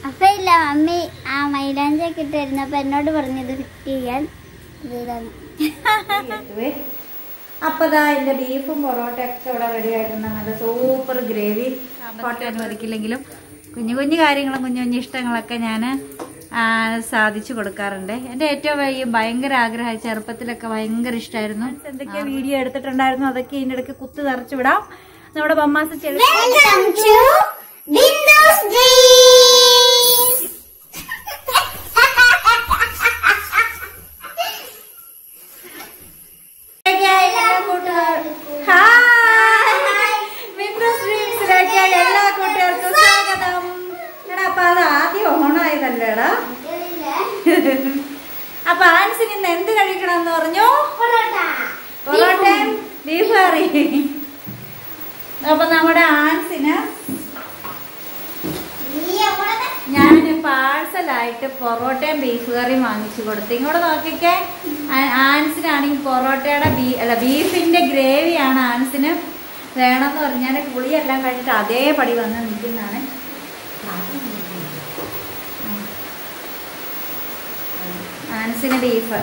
അപ്പൊ ഇല്ല മമ്മി ആ മൈലാഞ്ചി ഒക്കെ ഇട്ടായിരുന്നു അപ്പൊ എന്നോട് പറഞ്ഞത് ഫിറ്റ് ചെയ്യാൻ ഇത് ഇതാണ് എത്തുവേ അപ്പൊ ദാ എന്റെ ബീഫും പൊറോട്ടയൊക്കെ ഇവിടെ റെഡി ആയിട്ടുണ്ട് നല്ല സൂപ്പർ ഗ്രേവി ഹോട്ടൽ അനുവദിക്കില്ലെങ്കിലും കുഞ്ഞു കുഞ്ഞു കാര്യങ്ങളും കുഞ്ഞു കുഞ്ഞു ഇഷ്ടങ്ങളൊക്കെ ഞാൻ സാധിച്ചു കൊടുക്കാറുണ്ട് എൻ്റെ ഏറ്റവും വലിയ ഭയങ്കര ആഗ്രഹം ചെറുപ്പത്തിലൊക്കെ ഭയങ്കര ഇഷ്ടമായിരുന്നു എന്തൊക്കെ വീഡിയോ എടുത്തിട്ടുണ്ടായിരുന്നു അതൊക്കെ ഇതിൻ്റെ ഇടയ്ക്ക് കുത്തു നിറച്ചു വിടാം നമ്മുടെ ബൊമ്മാസ ചെളി വെൽക്കം ടു ബിന്ദുസ് ഡ്രീംസ് ഡ്രീംസിലേക്ക് എല്ലാ കൂട്ടുകാർക്കും സ്വാഗതം എടാ അപ്പൊ അത് ആദ്യം ഓണായതല്ലേടാ അപ്പൊ ആൻസിന് ഇന്ന് എന്ത് കഴിക്കണം എന്ന് പറഞ്ഞു പൊറോട്ടയും ബീഫ് കറി അപ്പൊ നമ്മുടെ ആൻസിന് ഞാൻ പാഴ്സലായിട്ട് പൊറോട്ടയും ബീഫ് കറിയും വാങ്ങിച്ചു കൊടുത്തു ഇങ്ങോട്ട് നോക്കിക്കേ ആ- ആൻസിനാണെങ്കിൽ പൊറോട്ടയുടെ ബീ അല്ല ബീഫിന്റെ ഗ്രേവിയാണ് ആൻസിന് വേണമെന്ന് പറഞ്ഞാൽ പുളിയെല്ലാം കഴിഞ്ഞിട്ട് അതേപടി വന്ന് നിൽക്കുന്നതാണ് ആൻസിന് ബീഫ്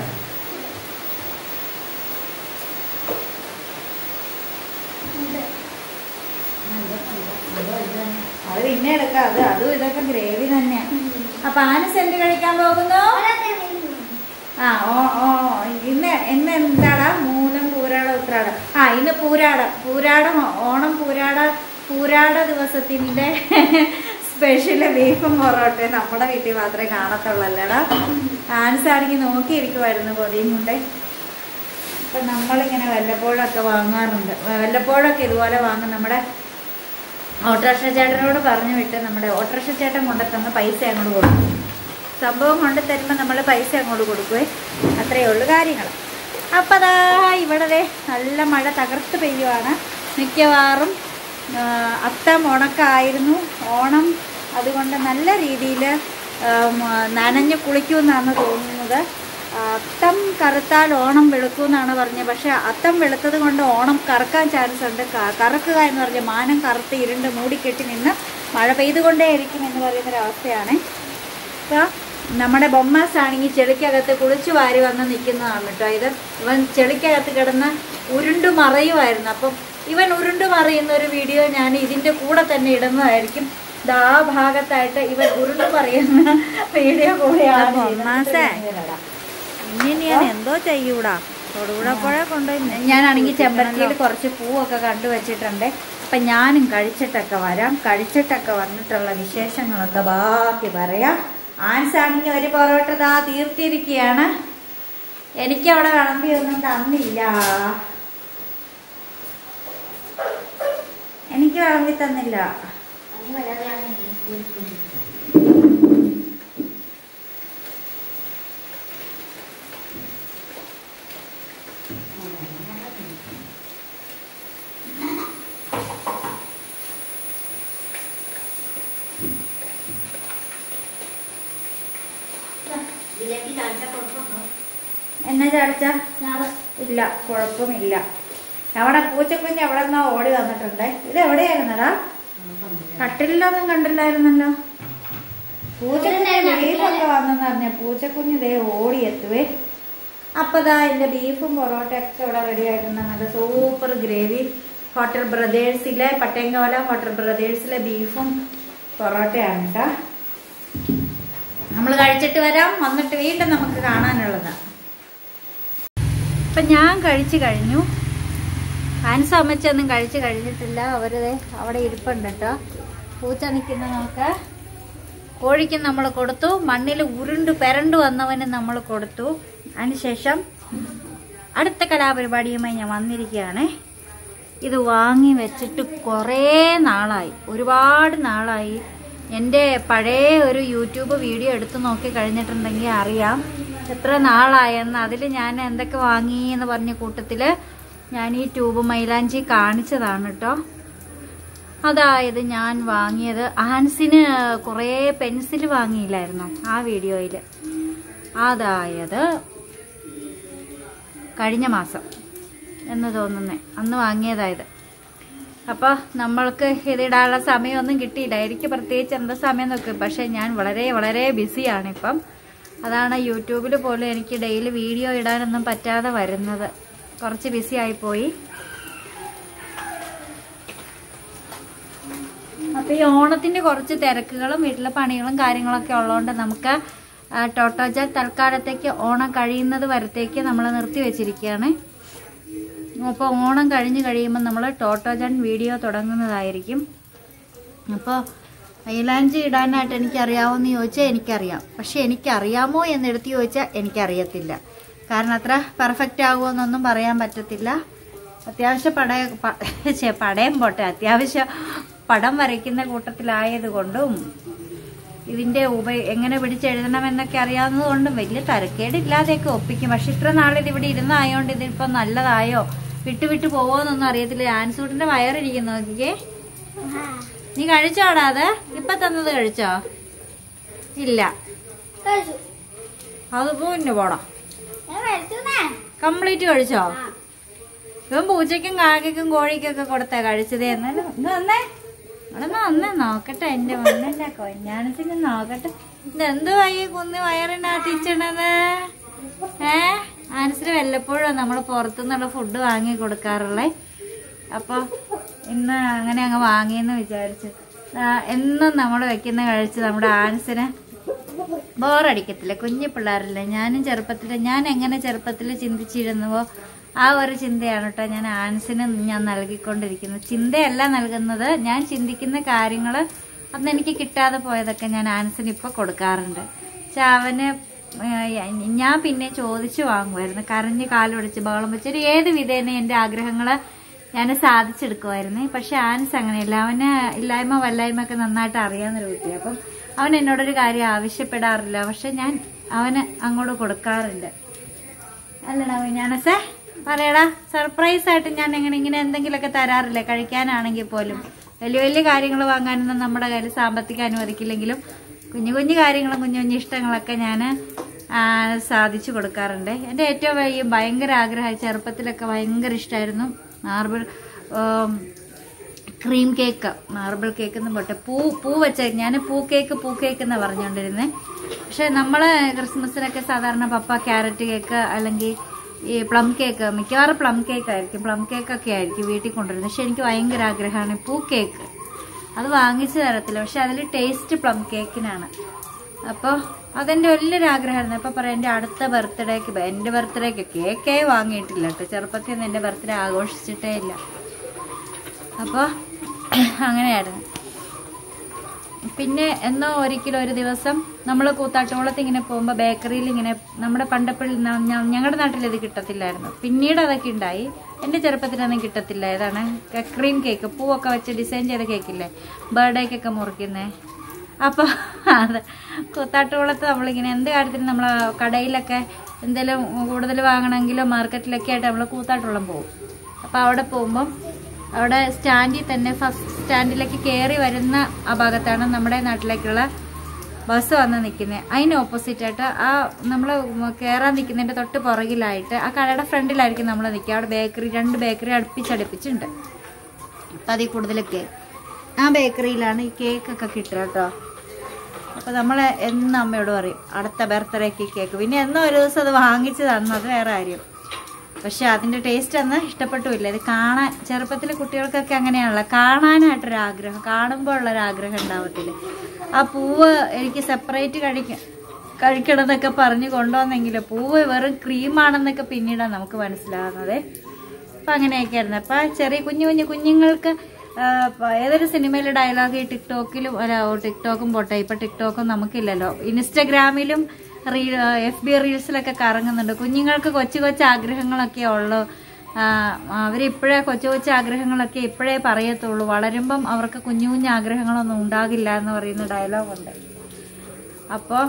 അത് പിന്നെ എടുക്കാം അത് അതും ഇതൊക്കെ ഗ്രേവി തന്നെയാണ് അപ്പൊ ആനസ് എന്ത് കഴിക്കാൻ പോകുന്നു ആ ഓ ഓ ഇന്ന് ഇന്ന് എന്താടാ മൂലം പൂരാട ഉത്രാട ആ ഇന്ന് പൂരാട പൂരാടം ഓണം പൂരാട പൂരാട ദിവസത്തിന്റെ സ്പെഷ്യല് ബീഫും പൊറോട്ടയും നമ്മുടെ വീട്ടിൽ മാത്രമേ കാണത്തുള്ളല്ലേടാ ആൻസാണെങ്കിൽ നോക്കിയിരിക്കുമായിരുന്നു കൊതിയും കൊണ്ട് അപ്പം നമ്മളിങ്ങനെ വല്ലപ്പോഴൊക്കെ വാങ്ങാറുണ്ട് വല്ലപ്പോഴൊക്കെ ഇതുപോലെ വാങ്ങും നമ്മുടെ ഓട്ടോറിക്ഷ ചേട്ടനോട് പറഞ്ഞു വിട്ട് നമ്മുടെ ഓട്ടോറിക്ഷ ചേട്ടൻ കൊണ്ട് തന്ന പൈസ അങ്ങോട്ട് കൊടുക്കും സംഭവം കൊണ്ട് തരുമ്പോൾ നമ്മൾ പൈസ അങ്ങോട്ട് കൊടുക്കുവേ അത്രയേ ഉള്ളൂ കാര്യങ്ങൾ അപ്പം അതാ ഇവിടെ ദേ നല്ല മഴ തകർത്ത് പെയ്യുവാണ് മിക്കവാറും ആ, അത്തം ഉണക്കായിരുന്നു ഓണം അതുകൊണ്ട് നല്ല രീതിയിൽ നനഞ്ഞ് കുളിക്കുമെന്നാണ് തോന്നുന്നത് അത്തം കറുത്താൽ ഓണം വെളുക്കും എന്നാണ് പറഞ്ഞത് പക്ഷെ അത്തം വെളുത്തത് കൊണ്ട് ഓണം കറക്കാൻ ചാൻസ് ഉണ്ട് ക- കറക്കുക എന്ന് പറഞ്ഞാൽ മാനം കറുത്ത് ഇരുണ്ട് മൂടിക്കെട്ടി നിന്ന് മഴ പെയ്തുകൊണ്ടേയിരിക്കും എന്ന് പറയുന്നൊരവസ്ഥയാണ് ഇപ്പം നമ്മുടെ ബൊമ്മാസ് ആണെങ്കിൽ ചെളിക്കകത്ത് കുളിച്ചു വാരി വന്ന് നിൽക്കുന്നതാണ് കേട്ടോ ഇത് ഇവൻ ചെളിക്കകത്ത് കിടന്ന് ഉരുണ്ടു മറയുമായിരുന്നു അപ്പം ഇവൻ ഉരുണ്ടു മറിയുന്ന ഒരു വീഡിയോ ഞാൻ ഇതിൻ്റെ കൂടെ തന്നെ ഇടുന്നതായിരിക്കും ദാ ഭാഗത്തായിട്ട് ഇവൻ ഉരുണ്ടു മറിയുന്ന വീഡിയോ കൂടെയാണ് ബൊമ്മാസേ. ഇനി ഞാൻ എന്തോ ചെയ്യൂടാ തൊടുപുഴ കൊണ്ടുപോയി ഞാനാണെങ്കിൽ ചെമ്പരത്തിയിൽ കുറച്ച് പൂവൊക്കെ കണ്ടുവച്ചിട്ടുണ്ട് അപ്പം ഞാനും കഴിച്ചിട്ടൊക്കെ വരാം കഴിച്ചിട്ടൊക്കെ വന്നിട്ടുള്ള വിശേഷങ്ങളൊക്കെ ബാക്കി പറയാം ആൻസ് ആണെങ്കിൽ ഒരു പൊറോട്ട ദാ തീർത്തിരിക്കുകയാണ് എനിക്ക് അവിടെ വിളമ്പിയൊന്നും തന്നില്ല എനിക്ക് വിളമ്പി തന്നില്ല എന്നാ ചാടിച്ച ഇല്ല കുഴപ്പമില്ല അവിടെ പൂച്ചക്കുഞ്ഞ് എവിടെ നിന്നോ ഓടി വന്നിട്ടുണ്ട് ഇത് എവിടെയായിരുന്നടാ കട്ടിലൊന്നും കണ്ടില്ലായിരുന്നല്ലോ പൂച്ചക്കുഞ്ഞ് ബീഫൊക്കെ വന്നെന്ന് പറഞ്ഞ പൂച്ചക്കുഞ്ഞ് ഇതേ ഓടി എത്തുവേ അപ്പതാ എൻ്റെ ബീഫും പൊറോട്ടയൊക്കെ ഇവിടെ റെഡി ആയിട്ടുണ്ട് നല്ല സൂപ്പർ ഗ്രേവി ഹോട്ടൽ ബ്രദേഴ്സിലെ പട്ടയങ്കോല ഹോട്ടൽ ബ്രദേഴ്സിലെ ബീഫും പൊറോട്ടയാണ് കേട്ടോ നമ്മൾ കഴിച്ചിട്ട് വരാം വന്നിട്ട് വീണ്ടും നമുക്ക് കാണാനുള്ളതാണ് അപ്പം ഞാൻ കഴിച്ചു കഴിഞ്ഞു ആൻസ് അമ്മച്ചൊന്നും കഴിച്ചു കഴിഞ്ഞിട്ടില്ല അവർ അവിടെ ഇരിപ്പുണ്ട് കേട്ടോ പൂച്ച നിൽക്കുന്ന നോക്ക് കോഴിക്ക് നമ്മൾ കൊടുത്തു മണ്ണിൽ ഉരുണ്ട് പെരണ്ട് വന്നവന് നമ്മൾ കൊടുത്തു അതിനുശേഷം അടുത്ത കലാപരിപാടിയുമായി ഞാൻ വന്നിരിക്കുകയാണ് ഇത് വാങ്ങി വെച്ചിട്ട് കുറേ നാളായി ഒരുപാട് നാളായി എൻ്റെ പഴയ ഒരു യൂട്യൂബ് വീഡിയോ എടുത്ത് നോക്കി കഴിഞ്ഞിട്ടുണ്ടെങ്കിൽ അറിയാം എത്ര നാളായെന്ന് അതിൽ ഞാൻ എന്തൊക്കെ വാങ്ങി എന്ന് പറഞ്ഞ കൂട്ടത്തിൽ ഞാൻ ഈ ട്യൂബ് മൈലാഞ്ചി കാണിച്ചതാണ് കേട്ടോ അതായത് ഞാൻ വാങ്ങിയത് ആൻസിന് കുറേ പെൻസിൽ വാങ്ങിയില്ലായിരുന്നു ആ വീഡിയോയിൽ അതായത് കഴിഞ്ഞ മാസം എന്ന് തോന്നുന്നേ അന്ന് വാങ്ങിയതായത് അപ്പോൾ നമ്മൾക്ക് ഇതിടാനുള്ള സമയമൊന്നും കിട്ടിയില്ല എനിക്ക് പ്രത്യേകിച്ച് എന്താ സമയം നോക്കും പക്ഷേ ഞാൻ വളരെ വളരെ ബിസിയാണ് ഇപ്പം അതാണ് യൂട്യൂബിൽ പോലും എനിക്ക് ഡെയിലി വീഡിയോ ഇടാനൊന്നും പറ്റാതെ വരുന്നത് കുറച്ച് ബിസി ആയിപ്പോയി അപ്പോൾ ഈ ഓണത്തിന്റെ കുറച്ച് തിരക്കുകളും വീട്ടിലെ പണികളും കാര്യങ്ങളൊക്കെ ഉള്ളതുകൊണ്ട് നമുക്ക് ആ, ടോട്ടോജ തൽക്കാലത്തേക്ക് ഓണം കഴിയുന്നത് വരത്തേക്ക് നമ്മൾ നിർത്തി വെച്ചിരിക്കുകയാണ് അപ്പോൾ ഓണം കഴിഞ്ഞ് കഴിയുമ്പോൾ നമ്മൾ ടോട്ടോജൻ വീഡിയോ തുടങ്ങുന്നതായിരിക്കും അപ്പോൾ മൈലാഞ്ചി ഇടാനായിട്ട് എനിക്കറിയാമോന്ന് ചോദിച്ചാൽ എനിക്കറിയാം പക്ഷെ എനിക്കറിയാമോ എന്നെടുത്ത് ചോദിച്ചാൽ എനിക്കറിയത്തില്ല കാരണം അത്ര പെർഫെക്റ്റ് ആകുമോന്നൊന്നും പറയാൻ പറ്റത്തില്ല അത്യാവശ്യം പട പ- ഛെ, പടയം പോട്ടെ അത്യാവശ്യം പടം വരയ്ക്കുന്ന കൂട്ടത്തിലായത് കൊണ്ടും ഇതിന്റെ ഉപ എങ്ങനെ പിടിച്ചെഴുതണമെന്നൊക്കെ അറിയാവുന്നത് കൊണ്ടും വലിയ തരക്കേടില്ലാതെയൊക്കെ ഒപ്പിക്കും പക്ഷെ ഇത്ര നാൾ ഇത് ഇവിടെ ഇരുന്നായോണ്ട് ഇതിപ്പോ നല്ലതായോ വിട്ടു വിട്ടു പോവോന്നൊന്നും അറിയത്തില്ല ആൻസൂട്ടിന്റെ വയറിരിക്കുന്നു നോക്കിക്കേ നീ കഴിച്ചോടാ അത് ഇപ്പൊ തന്നത് കഴിച്ചോ ഇല്ല കഴിച്ചു അത് പിന്നെ പോടാ ഞാൻ കഴിച്ചുന്നേ കംപ്ലീറ്റ് കഴിച്ചോ ഇവൻ പൂച്ചയ്ക്കും കാക്കയ്ക്കും കോഴിക്കൊക്കെ കൊടുത്താ കഴിച്ചത് എന്നാലും ഇത് വന്നേ ഇവിടെ വന്നേ നോക്കട്ടെ എന്റെ മണ്ണിന്റെ കൊഞ്ഞാണത്തിന് നോക്കട്ടെ ഇതെന്ത് വയ്യ കുന്ന് വയറിനകത്തിച്ചണത് ഏ ആനസിന് വല്ലപ്പോഴും നമ്മൾ പുറത്തുനിന്നുള്ള ഫുഡ് വാങ്ങി കൊടുക്കാറുള്ളേ അപ്പൊ ഇന്ന് അങ്ങനെ അങ്ങ് വാങ്ങിയെന്ന് വിചാരിച്ചു ആ, എന്നും നമ്മൾ വെക്കുന്ന കഴിച്ച് നമ്മുടെ ആനസിന് ബോറടിക്കത്തില്ല കുഞ്ഞു പിള്ളേരല്ലേ ഞാനും ചെറുപ്പത്തിൽ ഞാൻ എങ്ങനെ ചെറുപ്പത്തിൽ ചിന്തിച്ചിരുന്നുവോ ആ ഒരു ചിന്തയാണ് കേട്ടോ ഞാൻ ആൻസിന് ഞാൻ നൽകിക്കൊണ്ടിരിക്കുന്നത് ചിന്തയല്ല നൽകുന്നത് ഞാൻ ചിന്തിക്കുന്ന കാര്യങ്ങൾ അന്ന് എനിക്ക് കിട്ടാതെ പോയതൊക്കെ ഞാൻ ആൻസിന് ഇപ്പൊ കൊടുക്കാറുണ്ട് പക്ഷെ അവന് ഏഹ്, ഞാൻ പിന്നെ ചോദിച്ചു വാങ്ങുമായിരുന്നു കരഞ്ഞ് കാലൊടിച്ച് ബഹളം വെച്ചൊരു ഏത് വിധേന എൻ്റെ ആഗ്രഹങ്ങള് ഞാൻ സാധിച്ചെടുക്കുമായിരുന്നു പക്ഷെ ആൻസ് അങ്ങനെയല്ല അവന് ഇല്ലായ്മ വല്ലായ്മ ഒക്കെ നന്നായിട്ട് അറിയാവുന്നൊരു കുട്ടി അപ്പം അവൻ എന്നോടൊരു കാര്യം ആവശ്യപ്പെടാറില്ല പക്ഷെ ഞാൻ അവന് അങ്ങോട്ട് കൊടുക്കാറുണ്ട് അല്ലടാ ഞാനസേ പറയടാ സർപ്രൈസ് ആയിട്ട് ഞാൻ എങ്ങനെ ഇങ്ങനെ എന്തെങ്കിലുമൊക്കെ തരാറില്ലേ കഴിക്കാനാണെങ്കിൽ പോലും വലിയ വലിയ കാര്യങ്ങൾ വാങ്ങാനൊന്നും നമ്മുടെ കയ്യിൽ സാമ്പത്തികം അനുവദിക്കില്ലെങ്കിലും കുഞ്ഞു കുഞ്ഞു കാര്യങ്ങളും കുഞ്ഞു കുഞ്ഞു ഇഷ്ടങ്ങളൊക്കെ ഞാൻ സാധിച്ചു കൊടുക്കാറുണ്ട് എൻ്റെ ഏറ്റവും വലിയ ഭയങ്കര ആഗ്രഹം ചെറുപ്പത്തിലൊക്കെ ഭയങ്കര ഇഷ്ടമായിരുന്നു marble cream cake marble cake എന്ന് പോട്ടെ പൂ പൂ വെച്ച ഞാൻ പൂ കേക്ക് പൂ കേക്ക് എന്നാണ് പറഞ്ഞുകൊണ്ടിരുന്നത് പക്ഷെ നമ്മൾ ക്രിസ്മസിനൊക്കെ സാധാരണ പപ്പ ക്യാരറ്റ് കേക്ക് അല്ലെങ്കിൽ ഈ പ്ലം കേക്ക് മിക്കവാറും പ്ലം കേക്ക് ആയിരിക്കും പ്ലം കേക്ക് ഒക്കെ ആയിരിക്കും വീട്ടിൽ കൊണ്ടുവരുന്നത് പക്ഷെ എനിക്ക് ഭയങ്കര ആഗ്രഹമാണ് പൂ കേക്ക് അത് വാങ്ങിച്ചു തരത്തില്ല പക്ഷെ അതിൽ ടേസ്റ്റ് പ്ലം കേക്കിനാണ് അപ്പോൾ അതെൻ്റെ വലിയൊരു ആഗ്രഹമായിരുന്നു അപ്പോൾ പറയാം എൻ്റെ അടുത്ത ബർത്ത്ഡേക്ക് എൻ്റെ ബർത്ത്ഡേക്ക് കേക്കേ വാങ്ങിയിട്ടില്ല കേട്ടോ ചെറുപ്പത്തിൽ നിന്ന് എൻ്റെ ബർത്ത്ഡേ ആഘോഷിച്ചിട്ടേ ഇല്ല അപ്പോൾ അങ്ങനെയായിരുന്നു പിന്നെ എന്നോ ഒരിക്കലും ഒരു ദിവസം നമ്മൾ കൂത്താട്ടുകുളത്ത് ഇങ്ങനെ പോകുമ്പോൾ ബേക്കറിയിൽ ഇങ്ങനെ നമ്മുടെ പണ്ടപ്പിൾ ഞങ്ങളുടെ നാട്ടിൽ ഇത് കിട്ടത്തില്ലായിരുന്നു പിന്നീട് അതൊക്കെ ഉണ്ടായി എൻ്റെ ചെറുപ്പത്തിലൊന്നും കിട്ടത്തില്ല ഏതാണ് ക്രീം കേക്ക് പൂവൊക്കെ വെച്ച് ഡിസൈൻ ചെയ്ത കേക്കില്ലേ ബർത്ത്ഡേക്കൊക്കെ മുറിക്കുന്നേ അപ്പോൾ അത് കൂത്താട്ടുകുളത്ത് നമ്മളിങ്ങനെ എന്ത് കാര്യത്തിനും നമ്മൾ കടയിലൊക്കെ എന്തെങ്കിലും കൂടുതൽ വാങ്ങണമെങ്കിലോ മാർക്കറ്റിലൊക്കെ ആയിട്ട് നമ്മൾ കൂത്താട്ടുകുളം പോകും അപ്പോൾ അവിടെ പോകുമ്പം അവിടെ സ്റ്റാൻഡിൽ തന്നെ ഫസ്റ്റ് സ്റ്റാൻഡിലേക്ക് കയറി വരുന്ന ആ ഭാഗത്താണ് നമ്മുടെ നാട്ടിലേക്കുള്ള ബസ് വന്ന് നിൽക്കുന്നത് അതിന് ഓപ്പോസിറ്റ് ആയിട്ട് ആ നമ്മൾ കയറാൻ നിൽക്കുന്നതിൻ്റെ തൊട്ട് പുറകിലായിട്ട് ആ കടയുടെ ഫ്രണ്ടിലായിരിക്കും നമ്മൾ നിൽക്കുക അവിടെ ബേക്കറി രണ്ട് ബേക്കറി അടുപ്പിച്ചടുപ്പിച്ചുണ്ട് അപ്പം അതിൽ കൂടുതലൊക്കെ ആ ബേക്കറിയിലാണ് ഈ കേക്കൊക്കെ കിട്ടുക കേട്ടോ അപ്പോൾ നമ്മൾ എന്നും അമ്മയോട് പറയും അടുത്ത ബർത്ത്ഡേക്ക് കേക്ക് പിന്നെ എന്നോ ഒരു ദിവസം അത് വാങ്ങിച്ച് തന്നത് വേറെ കാര്യം പക്ഷെ അതിൻ്റെ ടേസ്റ്റ് അന്ന് ഇഷ്ടപ്പെട്ടുമില്ല ഇത് കാണാൻ ചെറുപ്പത്തിലെ കുട്ടികൾക്കൊക്കെ അങ്ങനെയാണല്ലോ കാണാനായിട്ടൊരു ആഗ്രഹം കാണുമ്പോൾ ഉള്ളൊരു ആഗ്രഹം ഉണ്ടാവത്തില്ല ആ പൂവ് എനിക്ക് സെപ്പറേറ്റ് കഴിക്ക കഴിക്കണം എന്നൊക്കെ പറഞ്ഞ് കൊണ്ടുവന്നെങ്കിലും പൂവ് വെറും ക്രീമാണെന്നൊക്കെ പിന്നീടാണ് നമുക്ക് മനസ്സിലാകുന്നത് അപ്പം അങ്ങനെയൊക്കെയായിരുന്നു അപ്പം ചെറിയ കുഞ്ഞു കുഞ്ഞു കുഞ്ഞുങ്ങൾക്ക് ആ, പ- ഏതൊരു സിനിമയിലെ ഡയലോഗ് ഈ ടിക്ടോക്കിലും അല്ല ഓ, ടിക്ടോക്കും പോട്ടെ ഇപ്പം ടിക്ടോക്കും നമുക്കില്ലല്ലോ ഇൻസ്റ്റഗ്രാമിലും റീൽ എഫ് ബി റീൽസിലൊക്കെ കറങ്ങുന്നുണ്ട് കുഞ്ഞുങ്ങൾക്ക് കൊച്ചു കൊച്ചു ആഗ്രഹങ്ങളൊക്കെ ഉള്ളു ആ, അവരിപ്പോഴേ കൊച്ചു കൊച്ചു ആഗ്രഹങ്ങളൊക്കെ ഇപ്പോഴേ പറയത്തുള്ളൂ വളരുമ്പം അവർക്ക് കുഞ്ഞു കുഞ്ഞു ആഗ്രഹങ്ങളൊന്നും ഉണ്ടാകില്ല എന്ന് പറയുന്ന ഡയലോഗുണ്ട് അപ്പോൾ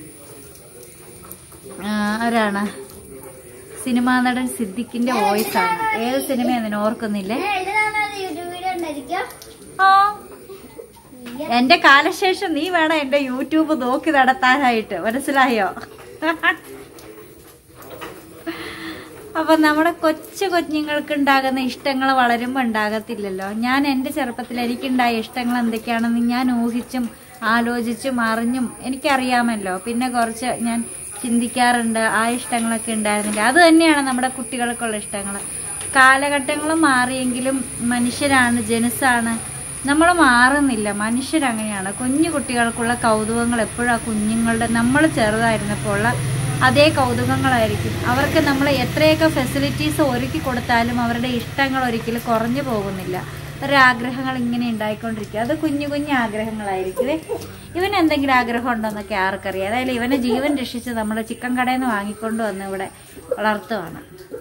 ആരാണ് സിനിമാ നടൻ സിദ്ദിഖിന്റെ വോയിസ് ആണ് ഏത് സിനിമയാണെന്ന് ഓർക്കുന്നില്ലേ ഞാൻ എഴുതാനൊരു യൂട്യൂബ് വീഡിയോ ഉണ്ടായിരിക്കും ആ എന്റെ കാലശേഷം നീ വേണം എന്റെ യൂട്യൂബ് നോക്കി നടത്താനായിട്ട് മനസ്സിലായോ അപ്പൊ നമ്മുടെ കൊച്ചു കുഞ്ഞുങ്ങൾക്ക് ഉണ്ടാകുന്ന ഇഷ്ടങ്ങൾ വളരുമ്പോൾ ഉണ്ടാകത്തില്ലല്ലോ ഞാൻ എൻ്റെ ചെറുപ്പത്തിൽ എനിക്കുണ്ടായ ഇഷ്ടങ്ങൾ എന്തൊക്കെയാണെന്ന് ഞാൻ ഊഹിച്ചും ആലോചിച്ചും അറിഞ്ഞും എനിക്കറിയാമല്ലോ പിന്നെ കുറച്ച് ഞാൻ ചിന്തിക്കാറുണ്ട് ആ ഇഷ്ടങ്ങളൊക്കെ ഉണ്ടായിരുന്നില്ല അത് തന്നെയാണ് നമ്മുടെ കുട്ടികൾക്കുള്ള ഇഷ്ടങ്ങൾ കാലഘട്ടങ്ങൾ മാറിയെങ്കിലും മനുഷ്യരാണ് ജനുസാണ് നമ്മൾ മാറുന്നില്ല മനുഷ്യരങ്ങനെയാണ് കുഞ്ഞു കുട്ടികൾക്കുള്ള കൗതുകങ്ങൾ എപ്പോഴും ആ കുഞ്ഞുങ്ങളുടെ നമ്മൾ ചെറുതായിരുന്നപ്പോൾ ഉള്ള അതേ കൗതുകങ്ങളായിരിക്കും അവർക്ക് നമ്മൾ എത്രയൊക്കെ ഫെസിലിറ്റീസ് ഒരുക്കി കൊടുത്താലും അവരുടെ ഇഷ്ടങ്ങൾ ഒരിക്കലും കുറഞ്ഞു പോകുന്നില്ല അവരുടെ ആഗ്രഹങ്ങൾ ഇങ്ങനെ ഉണ്ടായിക്കൊണ്ടിരിക്കും അത് കുഞ്ഞു കുഞ്ഞു ആഗ്രഹങ്ങളായിരിക്കും ഇവന് എന്തെങ്കിലും ആഗ്രഹം ഉണ്ടോന്നൊക്കെ ആർക്കറിയാം അതായത് ഇവനെ ജീവൻ രക്ഷിച്ച് നമ്മൾ ചിക്കൻ കടയിൽ നിന്ന് വാങ്ങിക്കൊണ്ട് വന്ന് ഇവിടെ വളർത്തുവാണ്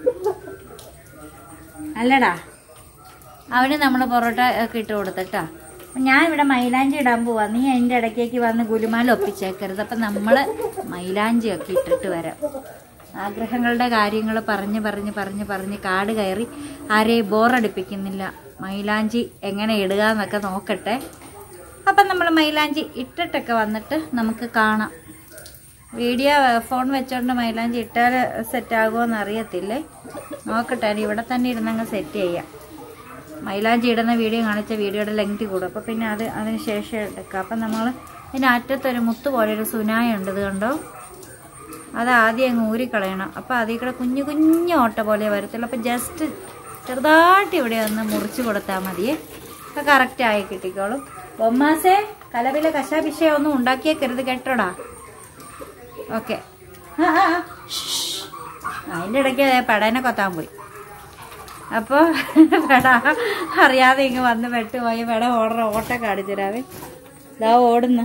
അല്ലടാ അവന് നമ്മൾ പൊറോട്ട ഒക്കെ ഇട്ട് കൊടുത്തിട്ടാ അപ്പം ഞാൻ ഇവിടെ മൈലാഞ്ചി ഇടാൻ പോവാ നീ അതിൻ്റെ ഇടയ്ക്കേക്ക് വന്ന് ഗുലുമാല ഒപ്പിച്ചേക്കരുത് അപ്പം നമ്മൾ മൈലാഞ്ചി ഒക്കെ ഇട്ടിട്ട് വരാം ആഗ്രഹങ്ങളുടെ കാര്യങ്ങൾ പറഞ്ഞ് പറഞ്ഞ് പറഞ്ഞ് പറഞ്ഞ് കാട് കയറി ആരെയും ബോറടിപ്പിക്കുന്നില്ല മൈലാഞ്ചി എങ്ങനെ ഇടുക എന്നൊക്കെ നോക്കട്ടെ അപ്പം നമ്മൾ മൈലാഞ്ചി ഇട്ടിട്ടൊക്കെ വന്നിട്ട് നമുക്ക് കാണാം വീഡിയോ ഫോൺ വെച്ചോണ്ട് മൈലാഞ്ചി ഇട്ടാൽ സെറ്റ് ആകുമോ അറിയത്തില്ലേ നോക്കട്ടെ ഇനി ഇവിടെ തന്നെ ഇരുന്നങ്ങ് സെറ്റ് ചെയ്യാം മൈലാഞ്ചി ഇടുന്ന വീഡിയോ കാണിച്ച വീഡിയോയുടെ ലെങ്തി കൂടും അപ്പോൾ പിന്നെ അത് അതിന് ശേഷം എടുക്കാം അപ്പം നമ്മൾ ഇതിൻ്റെ അറ്റത്തൊരു മുത്ത് പോലെ ഒരു സുനായ ഉണ്ട് ഇത് കണ്ടോ അത് ആദ്യം അങ്ങ് ഊരിക്കളയണം അപ്പോൾ അതിൽ കൂടെ കുഞ്ഞു കുഞ്ഞു ഓട്ട പോലെ വരത്തുള്ളൂ അപ്പോൾ ജസ്റ്റ് ചെറുതായിട്ട് ഇവിടെ ഒന്ന് മുറിച്ച് കൊടുത്താൽ മതിയേ അപ്പോൾ കറക്റ്റ് ആയി കിട്ടിക്കോളും ബൊമ്മാസേ കലവിലെ കശാപിശ ഒന്നും ഉണ്ടാക്കിയേക്കരുത് കേട്ടോടാ ഓക്കെ ആ ആ ആ. ഷ്ഷ്. അതിൻ്റെ ഇടയ്ക്ക് ദേ പടേനെ കൊത്താൻ പോയി അപ്പോൾ പെട അറിയാതെ ഇങ്ങ് വന്ന് പെട്ടുപോയി പെട ഓർഡർ ഓട്ടം കാണിച്ചിരാവേ ഇതാ ഓടുന്നു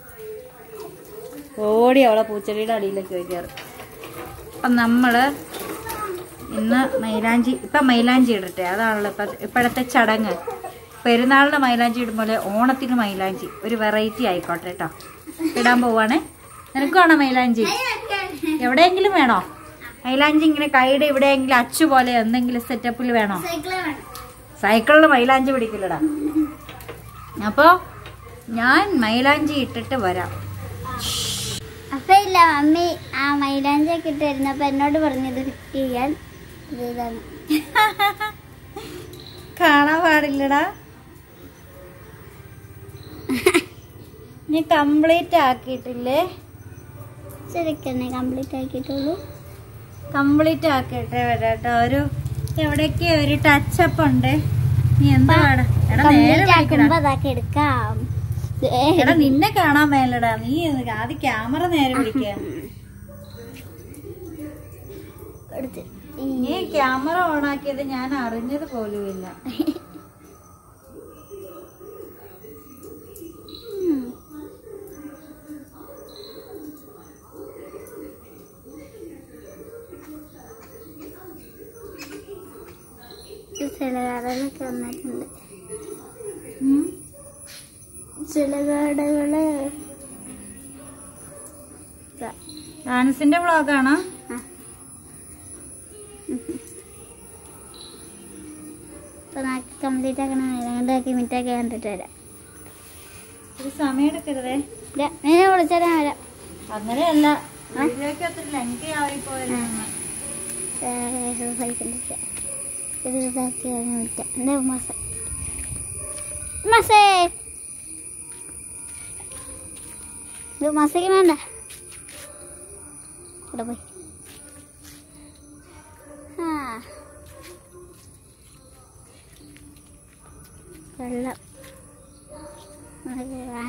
ഓടി അവളെ പൂച്ചെടിയുടെ അടിയിലേക്ക് വയ്ക്കാറ് അപ്പം നമ്മൾ ഇന്ന് മൈലാഞ്ചി ഇപ്പം മൈലാഞ്ചി ഇടട്ടെ അതാണല്ലോ ഇപ്പം ഇപ്പോഴത്തെ ചടങ്ങ് പെരുന്നാളിന് മൈലാഞ്ചി ഇടുമ്പോൾ ഓണത്തിന് മൈലാഞ്ചി ഒരു വെറൈറ്റി ആയിക്കോട്ടെ കേട്ടോ ഇടാൻ പോവാണേ നിനക്ക് വേണോ മൈലാഞ്ചി എവിടെയെങ്കിലും വേണോ മൈലാഞ്ചി ഇങ്ങനെ കൈയുടെ എവിടെയെങ്കിലും അച്ചു പോലെ എന്തെങ്കിലും സെറ്റപ്പിൽ വേണോ സൈക്കിള് വേണം സൈക്കിളിൽ മൈലാഞ്ചി പിടിക്കില്ലടാ അപ്പോൾ ഞാൻ മൈലാഞ്ചി ഇട്ടിട്ട് വരാം അപ്പൊ ഇല്ല മമ്മി ആ മൈലാഞ്ചി ഒക്കെ ഇട്ട് വരുന്നപ്പോ എന്നോട് പറഞ്ഞത് ഫിറ്റ് ചെയ്യാൻ ഇത് ഇതാണ് കാണാൻ പാടില്ലടാ നീ കംപ്ലീറ്റ് ആക്കിയിട്ടില്ലേ ശരിക്കന്നെ കംപ്ലീറ്റ് ആക്കിയിട്ടുള്ളൂ കംപ്ലീറ്റ് ആക്കിയിട്ടേ വരാട്ടോ ഒരു എവിടേക്ക് ഒരു ടച്ചപ്പ് ഉണ്ട് നീ എന്താ പാടാ എടാ നേരെ കംപ്ലീറ്റ് വിളിക്കടാ. ആക്കുമ്പോ അതാക്കി എടുക്കാം ഏ, എടാ നിന്നെ കാണാൻ മേലടാ നീ ആദ്യം ക്യാമറ നേരെ പിടിക്കുക എടുത്ത് നീ ക്യാമറ ഓൺ ആക്കിയത് ഞാൻ അറിഞ്ഞത് പോലുമില്ല ഉം. ചില കടകളൊക്കെ വന്നിട്ടുണ്ട് ഉം. ചില കടകള് ഇതാ. ഡാൻസിന്റെ വ്ളോഗാണോ ആ. ഇപ്പൊ നാക്കി കംപ്ലീറ്റ് ആക്കണ രണ്ടാക്കി മിനിറ്റൊക്കെ കണ്ടിട്ട് വരാം ഒരു സമയം എടുക്കരുതേ ഇല്ല, നിന്നെ വിളിച്ചാൽ ഞാൻ വരാം അങ്ങനെയല്ല വീഡിയോയ്ക്ക് ഒത്തിരി ലെങ്തി ആയിപ്പോയിരുന്നു പൈസ ഇത് ഇതാക്കി മിനിറ്റ എന്താ മാസം മാസേ ഇത് മാസേക്ക് വേണ്ട ഇവിടെ പോയി ആ വെള്ളം അത് വാ.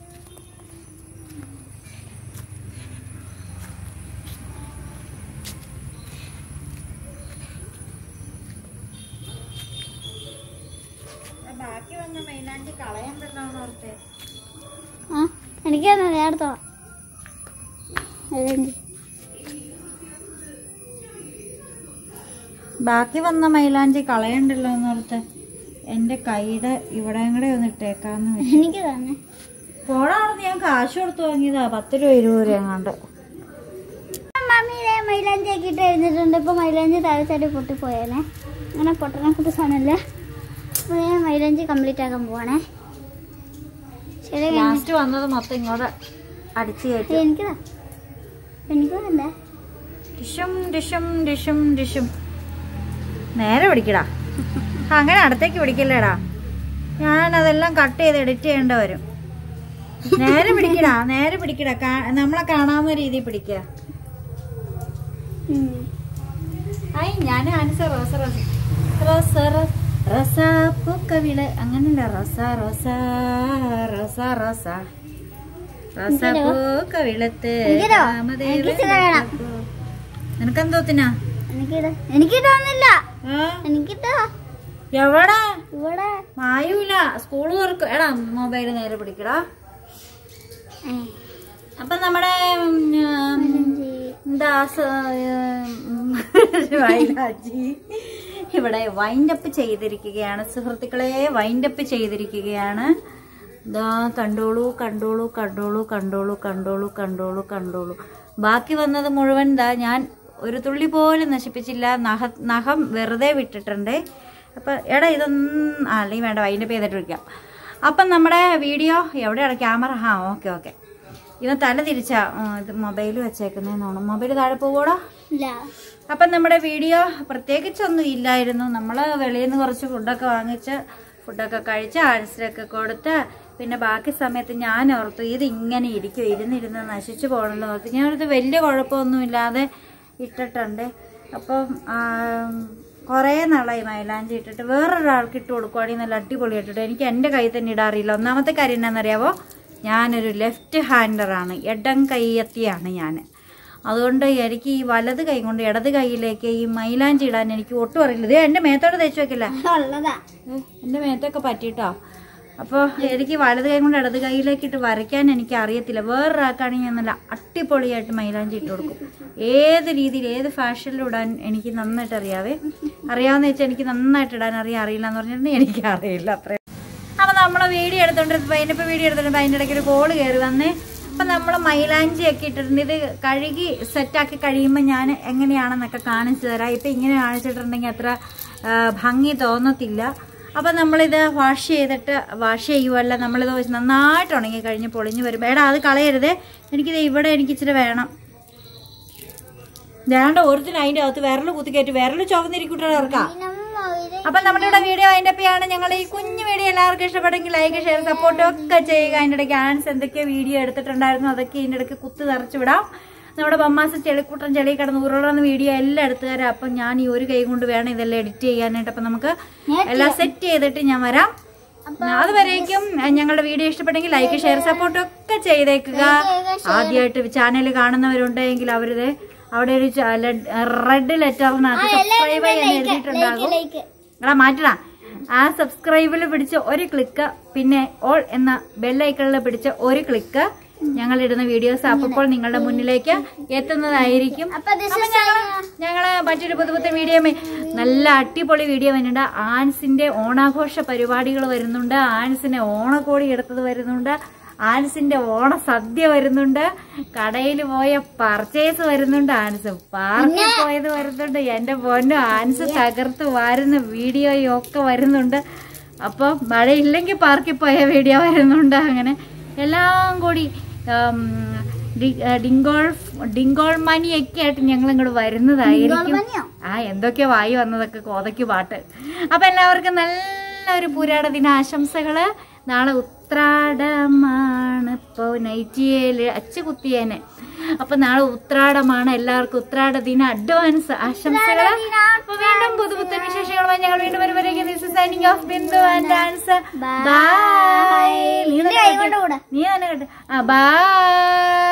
ബാക്കി വന്ന മൈലാഞ്ചി കളയണ്ടല്ലോ ഓർത്തെ ആ എനിക്ക് തന്നെ ഞാൻ എടുത്തോളാം അതെന്ത് ബാക്കി വന്ന മൈലാഞ്ചി കളയണ്ടല്ലോ എന്നോർത്ത് എന്റെ കൈയുടെ ഇവിടെ കൂടെ ഒന്ന് ഇട്ടേക്കാന്ന് വെച്ചു എനിക്ക് തന്നെ പോടാണെന്ന് ഞാൻ കാശ് കൊടുത്ത് വാങ്ങിയതാ പത്ത് രൂപ ഇരുപത് രൂപ എങ്ങാണ്ട് മമ്മി ഇതേ മൈലാഞ്ചി ആക്കിയിട്ട് എഴുന്നിട്ടുണ്ട് ഇപ്പൊ മൈലാഞ്ചി താഴെ സൈഡിൽ പൊട്ടിപ്പോയേനെ അങ്ങനെ പൊട്ടണ കുട്ടി സാധനമല്ല അപ്പൊ ഞാൻ മൈലാഞ്ചി കംപ്ലീറ്റ് ആക്കാൻ പോവാണേ ശരി ലാസ്റ്റ് വന്നത് മൊത്തം ഇങ്ങോട്ട് അടിച്ചു ഇത് കയറ്റി എനിക്കതാ എനിക്ക് വേണ്ടേ ഡിഷും ഡിഷും ഡിഷും ഡിഷും നേരെ പിടിക്കടാ ആ, അങ്ങനെ അടുത്തേക്ക് പിടിക്കില്ലേടാ ഞാൻ അതെല്ലാം കട്ട് ചെയ്ത് എഡിറ്റ് ചെയ്യേണ്ട വരും നേരെ പിടിക്കടാ നേരെ പിടിക്കടാ കാ- നമ്മളെ കാണാവുന്ന രീതിയിൽ പിടിക്കുക ഉം. ഐ ഞാൻ ആൻസർ റോസ റോസ റോസ റോസ റോസ പൂക്കവിള് അങ്ങനല്ല റോസ റോസ റോസ റോസ റോസ പൂക്കവിളത്ത് എനിക്കിതോ? രാമദേവൻ എനിക്ക് ഇച്ചിരി വേണം. നിനക്കെന്തോത്തിനാ എനിക്കിത് എനിക്കിട്ടൊന്നുമില്ല ആ എനിക്കിട്ടോ എവിടാ ഇവിടെ മായൂല സ്കൂള് തുറക്കും എടാ മൊബൈൽ നേരെ പിടിക്കടാ ഏ, അപ്പൊ നമ്മുടെ ഉം, ഉം, പതിനഞ്ച്. എന്താ സ- ഉം, വയലാജി ഇവിടെ വൈൻഡപ്പ് ചെയ്തിരിക്കുകയാണ് സുഹൃത്തുക്കളെ വൈൻഡപ്പ് ചെയ്തിരിക്കുകയാണ് ദാ കണ്ടോളൂ കണ്ടോളൂ കണ്ടോളൂ കണ്ടോളൂ കണ്ടോളൂ കണ്ടോളൂ കണ്ടോളൂ ബാക്കി വന്നത് മുഴുവൻ ദാ ഞാൻ ഒരു തുള്ളി പോലും നശിപ്പിച്ചില്ല നഖ നഖം വെറുതെ വിട്ടിട്ടുണ്ട് അപ്പം എടാ ഇതൊന്നും ആ അല്ലെങ്കിൽ വേണ്ട വൈൻഡപ്പ് ചെയ്തിട്ട് വിളിക്കാം അപ്പം നമ്മുടെ വീഡിയോ എവിടെയാണ് ക്യാമറ ആ ഓക്കെ ഓക്കെ ഇവൻ തല തിരിച്ചാ ആ, ഇത് മൊബൈൽ വെച്ചേക്കുന്നതെന്നാണ് മൊബൈൽ താഴെ പോവോടാ ഇല്ല അപ്പം നമ്മുടെ വീഡിയോ പ്രത്യേകിച്ചൊന്നും ഇല്ലായിരുന്നു നമ്മൾ വെളിയിൽ നിന്ന് കുറച്ച് ഫുഡൊക്കെ വാങ്ങിച്ച് ഫുഡൊക്കെ കഴിച്ച് ആൻസറൊക്കെ കൊടുത്ത് പിന്നെ ബാക്കി സമയത്ത് ഞാൻ ഓർത്തു ഇത് ഇങ്ങനെ ഇരിക്കും ഇരുന്നിരുന്ന് നശിച്ചു പോകണമെന്ന് ഓർത്തു ഞാനത് വലിയ കുഴപ്പമൊന്നുമില്ലാതെ ഇട്ടിട്ടുണ്ട് അപ്പം കുറേ നാളായി മൈലാഞ്ചി ഇട്ടിട്ട് വേറൊരാൾക്ക് ഇട്ട് കൊടുക്കുവാണെങ്കിൽ നല്ല അടിപൊളിയായിട്ടിട്ട് എനിക്ക് എൻ്റെ കൈ തന്നെ ഇടാറില്ല ഒന്നാമത്തെ കാര്യം എന്നാണെന്നറിയാവോ ഞാനൊരു ലെഫ്റ്റ് ഹാൻഡറാണ് ഇടം കൈയെത്തിയാണ് ഞാൻ അതുകൊണ്ട് എനിക്ക് ഈ വലത് കൈ കൊണ്ട് ഇടത് കൈയിലേക്ക് ഈ മൈലാഞ്ചി ഇടാൻ എനിക്ക് ഒട്ടും അറിയില്ല ഇത് എൻ്റെ മേത്തോടെ തേച്ച് വെക്കില്ല ഉള്ളതാ ഏ, എൻ്റെ മേത്തൊക്കെ പറ്റിയിട്ടോ അപ്പോൾ എനിക്ക് വലത് കൈ കൊണ്ട് ഇടത് കൈയിലേക്ക് ഇട്ട് വരയ്ക്കാൻ എനിക്ക് അറിയത്തില്ല വേറൊരാൾക്കാണെങ്കിൽ ഞാൻ നല്ല അടിപൊളിയായിട്ട് മൈലാഞ്ചി ഇട്ട് കൊടുക്കും ഏത് രീതിയിൽ ഏത് ഫാഷനിലും ഇടാൻ എനിക്ക് നന്നായിട്ട് അറിയാവേ അറിയാവുന്ന വെച്ചാൽ എനിക്ക് നന്നായിട്ട് ഇടാൻ അറിയാൻ അറിയില്ല എന്ന് പറഞ്ഞിട്ടുണ്ടെങ്കിൽ എനിക്ക് അറിയില്ല അത്രയും അപ്പം നമ്മൾ വീഡിയോ എടുത്തോണ്ടിരുന്നപ്പോൾ അതിനിപ്പോൾ വീഡിയോ എടുത്തോണ്ടിരുന്നപ്പോൾ അതിൻ്റെ ഇടയ്ക്ക് ഒരു കോള് കയറി വന്നേ അപ്പം നമ്മൾ മൈലാഞ്ചി ഒക്കെ ഇട്ടിട്ടുണ്ട് ഇത് കഴുകി സെറ്റാക്കി കഴിയുമ്പോൾ ഞാൻ എങ്ങനെയാണെന്നൊക്കെ കാണിച്ചു തരാം ഇപ്പം ഇങ്ങനെ കാണിച്ചിട്ടുണ്ടെങ്കിൽ അത്ര ആ, ഭംഗി തോന്നത്തില്ല അപ്പം നമ്മളിത് വാഷ് ചെയ്തിട്ട് വാഷ് ചെയ്യുമല്ല നമ്മളിത് വെച്ച് നന്നായിട്ട് ഉണങ്ങി കഴിഞ്ഞ് പൊളിഞ്ഞ് വരുമ്പോൾ എടാ അത് കളയരുതേ എനിക്കിത് ഇവിടെ എനിക്ക് ഇച്ചിരി വേണം വേണ്ട ഒരുത്തിന് അതിൻ്റെ അകത്ത് വിരൽ കുത്തിക്കയറ്റി വിരൽ ചുവന്നിരിക്കൂട്ടോ ഇറക്കാം അപ്പൊ നമ്മുടെ ഇവിടെ വീഡിയോ അതിന്റെ ആണ് ഞങ്ങൾ ഈ കുഞ്ഞു വീഡിയോ എല്ലാവർക്കും ഇഷ്ടപ്പെട്ടെങ്കിൽ ലൈക്ക് ഷെയർ സപ്പോർട്ട് ഒക്കെ ചെയ്യുക അതിന്റെ ഇടയ്ക്ക് ആൻസ് എന്തൊക്കെയോ വീഡിയോ എടുത്തിട്ടുണ്ടായിരുന്നു അതൊക്കെ ഇതിന്റെ ഇടയ്ക്ക് കുത്ത് തറച്ചു വിടാം നമ്മുടെ ബമ്മാസ് ചെളിക്കൂട്ടം ചെളി കിടന്ന് ഉരുളുന്ന വീഡിയോ എല്ലാം എടുത്തു തരാം അപ്പം ഞാൻ ഈ ഒരു കൈ കൊണ്ട് വേണം ഇതെല്ലാം എഡിറ്റ് ചെയ്യാനായിട്ട് അപ്പം നമുക്ക് എല്ലാം സെറ്റ് ചെയ്തിട്ട് ഞാൻ വരാം അതുവരേക്കും ഞങ്ങളുടെ വീഡിയോ ഇഷ്ടപ്പെട്ടെങ്കിൽ ലൈക്ക് ഷെയർ സപ്പോർട്ട് ഒക്കെ ചെയ്തേക്കുക ആദ്യമായിട്ട് ചാനൽ കാണുന്നവരുണ്ടെങ്കിൽ അവരിത് അവിടെ ഒരു റെഡ് ലെറ്ററിനകത്ത് സബ്സ്ക്രൈബ് ചെയ്യാൻ എഴുതിയിട്ടുണ്ടാകും ലൈക്ക് എടാ മാറ്റടാ ആ സബ്സ്ക്രൈബിൽ പിടിച്ച ഒരു ക്ലിക്ക് പിന്നെ ഓൾ എന്ന ബെല്ലൈക്കണിൽ പിടിച്ച ഒരു ക്ലിക്ക് ഞങ്ങൾ ഇടുന്ന വീഡിയോസ് അപ്പോൾ നിങ്ങളുടെ മുന്നിലേക്ക് എത്തുന്നതായിരിക്കും അപ്പൊ this അപ്പൊ is ഞങ്ങള് ഞങ്ങള് മറ്റൊരു പുതു പുത്തൻ വീഡിയോ നല്ല അടിപൊളി വീഡിയോ വരുന്നുണ്ട് ആൻസിന്റെ ഓണാഘോഷ പരിപാടികൾ വരുന്നുണ്ട് ആൻസിന്റെ ഓണക്കോടി എടുത്തത് വരുന്നുണ്ട് ആൻസിന്റെ ഓണ സദ്യ വരുന്നുണ്ട് കടയിൽ പോയ പർച്ചേസ് വരുന്നുണ്ട് ആൻസ് പാർക്കിൽ പോയത് വരുന്നുണ്ട് എന്റെ പൊന്നു ആൻസ് തകർത്ത് വാരുന്ന വീഡിയോയും ഒക്കെ വരുന്നുണ്ട് അപ്പൊ മഴയില്ലെങ്കിൽ പാർക്കിൽ പോയ വീഡിയോ വരുന്നുണ്ട് അങ്ങനെ എല്ലാം കൂടി ഉം, ഡി- ഏ, ഡിങ്കോൾ ഡിങ്കോൾ മണിയൊക്കെ ആയിട്ട് ഞങ്ങൾ ഇങ്ങോട്ട് വരുന്നതായിരിക്കും മണിയോ? ആ എന്തൊക്കെയോ വായി വന്നതൊക്കെ കോതയ്ക്ക് പാട്ട് അപ്പൊ എല്ലാവർക്കും നല്ലൊരു പുരാട ദിന ആശംസകള് നാളെ ഉത്രാടമാണ് ഇപ്പോ നൈറ്റിയേല് അച്ച കുത്തിയേനെ അപ്പൊ നാളെ ഉത്രാടമാണ് എല്ലാവർക്കും ഉത്രാട ദിന അഡ്വാൻസ് ആശംസകൾ അപ്പൊ വീണ്ടും പുതുപുത്തൻ വിശേഷങ്ങളുമായി ഞങ്ങൾ വീണ്ടും വരുമ്പോഴേക്കും this is signing off Bindu and dance bye നീ തന്നെ കൈ കൊണ്ട് കേട്ടോ കൂടെ. നീ തന്നെ കേട്ടോ ആ ബൈ